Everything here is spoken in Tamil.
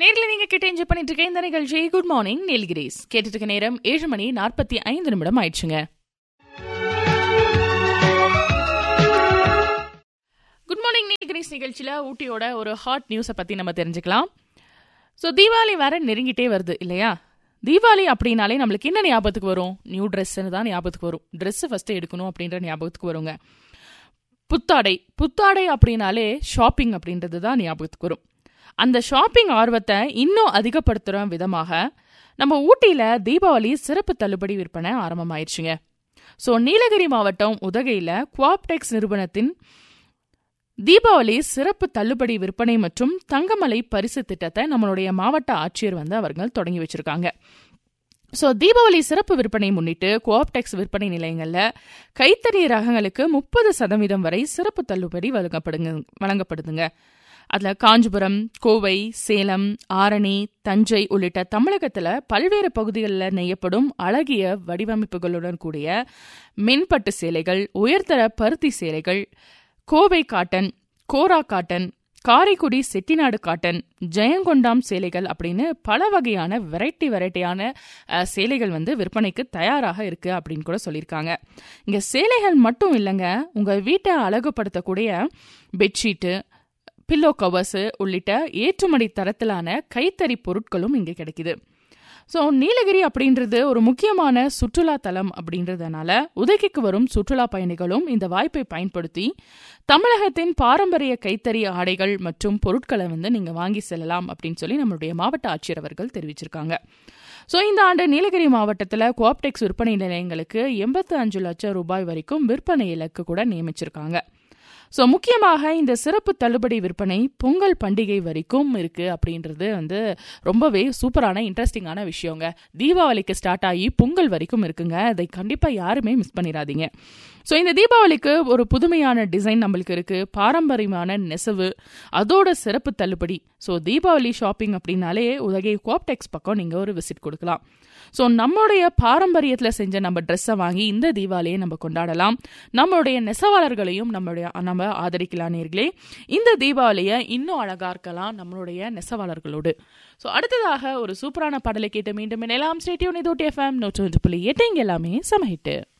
நேர்ல நீங்க கிட்ட என்ஜாய் பண்ணிட்டு இருக்க இந்த நிகழ்ச்சி குட் மார்னிங் நீல்கிரீஸ் கேட்டுட்டு இருக்க நேரம் ஏழு மணி நாற்பத்தி ஐந்து நிமிடம் ஆயிடுச்சுங்க குட் மார்னிங் நீல்கிரீஸ் நிகழ்ச்சியில ஊட்டியோட ஒரு ஹாட் நியூஸை பத்தி நம்ம தெரிஞ்சுக்கலாம் ஸோ தீபாவளி வேற நெருங்கிட்டே வருது இல்லையா தீபாவளி அப்படின்னாலே நம்மளுக்கு என்ன ஞாபகத்துக்கு வரும் நியூ ட்ரெஸ்ஸுன்னு தான் ஞாபகத்துக்கு வரும் ட்ரெஸ்ஸு ஃபஸ்ட்டு எடுக்கணும் அப்படின்ற ஞாபகத்துக்கு வருங்க புத்தாடை புத்தாடை அப்படின்னாலே ஷாப்பிங் அப்படின்றது தான் ஞாபகத்துக்கு வரும் அந்த ஷாப்பிங் ஆர்வத்தை இன்னும் அதிகப்படுத்துகிற விதமாக நம்ம ஊட்டியில் தீபாவளி சிறப்பு தள்ளுபடி விற்பனை ஆரம்பமாயிருச்சுங்க ஸோ நீலகிரி மாவட்டம் உதகையில் குவாப்டெக்ஸ் நிறுவனத்தின் தீபாவளி சிறப்பு தள்ளுபடி விற்பனை மற்றும் தங்கமலை பரிசு திட்டத்தை நம்மளுடைய மாவட்ட ஆட்சியர் வந்து அவர்கள் தொடங்கி வச்சிருக்காங்க ஸோ தீபாவளி சிறப்பு விற்பனை முன்னிட்டு கோஆப்டெக்ஸ் விற்பனை நிலையங்களில் கைத்தறி ரகங்களுக்கு முப்பது சதவீதம் வரை சிறப்பு தள்ளுபடி வழங்கப்படுங்க வழங்கப்படுதுங்க அதில் காஞ்சிபுரம் கோவை சேலம் ஆரணி தஞ்சை உள்ளிட்ட தமிழகத்தில் பல்வேறு பகுதிகளில் நெய்யப்படும் அழகிய வடிவமைப்புகளுடன் கூடிய மின்பட்டு சேலைகள் உயர்தர பருத்தி சேலைகள் Kovai cotton kora cotton Karaikudi Chettinad cotton Jayankondam சேலைகள் அப்படின்னு பல வகையான வெரைட்டி வெரைட்டியான அஹ், சேலைகள் வந்து விற்பனைக்கு தயாராக இருக்கு அப்படின்னு கூட சொல்லியிருக்காங்க இங்க சேலைகள் மட்டும் இல்லைங்க உங்க வீட்டை அழகுபடுத்தக்கூடிய பெட்ஷீட்டு பில்லோ கவர்ஸு உள்ளிட்ட ஏற்றுமதி தரத்திலான கைத்தறி பொருட்களும் இங்கே கிடைக்குது ஸோ நீலகிரி அப்படின்றது ஒரு முக்கியமான சுற்றுலா தலம் அப்படின்றதுனால உதகைக்கு வரும் சுற்றுலா பயணிகளும் இந்த வாய்ப்பை பயன்படுத்தி தமிழகத்தின் பாரம்பரிய கைத்தறி ஆடைகள் மற்றும் பொருட்களை வந்து நீங்கள் வாங்கி செல்லலாம் அப்படின்னு சொல்லி நம்மளுடைய மாவட்ட ஆட்சியர் அவர்கள் தெரிவிச்சிருக்காங்க ஸோ இந்த ஆண்டு நீலகிரி மாவட்டத்தில் கோஆப்டெக்ஸ் விற்பனை நிலையங்களுக்கு எண்பத்து அஞ்சு லட்சம் ரூபாய் வரைக்கும் விற்பனை இலக்கு கூட நியமிச்சிருக்காங்க ஸோ முக்கியமாக இந்த சிறப்பு தள்ளுபடி விற்பனை பொங்கல் பண்டிகை வரைக்கும் இருக்கு அப்படின்றது வந்து ரொம்பவே சூப்பரான இன்ட்ரெஸ்டிங்கான விஷயங்க தீபாவளிக்கு ஸ்டார்ட் ஆகி பொங்கல் வரைக்கும் இருக்குங்க அதை கண்டிப்பாக யாருமே மிஸ் பண்ணிடாதீங்க ஸோ இந்த தீபாவளிக்கு ஒரு புதுமையான டிசைன் நம்மளுக்கு இருக்கு பாரம்பரியமான நெசவு அதோட சிறப்பு தள்ளுபடி ஸோ தீபாவளி ஷாப்பிங் அப்படின்னாலே உதகை கோப்டெக்ஸ் பக்கம் நீங்கள் ஒரு விசிட் கொடுக்கலாம் ஸோ நம்மளுடைய பாரம்பரியத்தில் செஞ்ச நம்ம ட்ரெஸ்ஸை வாங்கி இந்த தீபாவளியை நம்ம கொண்டாடலாம் நம்மளுடைய நெசவாளர்களையும் நம்மளுடைய நம்ம ஆதரிக்கலாம் நேர்களே இந்த தீபாவளியை இன்னும் அழகா இருக்கலாம் நம்மளுடைய நெசவாளர்களோடு ஸோ அடுத்ததாக ஒரு சூப்பரான பாடலை கேட்டு மீண்டும் இணையலாம் ஸ்டேடியோன் இதோட்டி எஃப்எம் நூற்றி ஒன்று புள்ளி எட்டு இங்க எல்லாமே சமஹிட்டு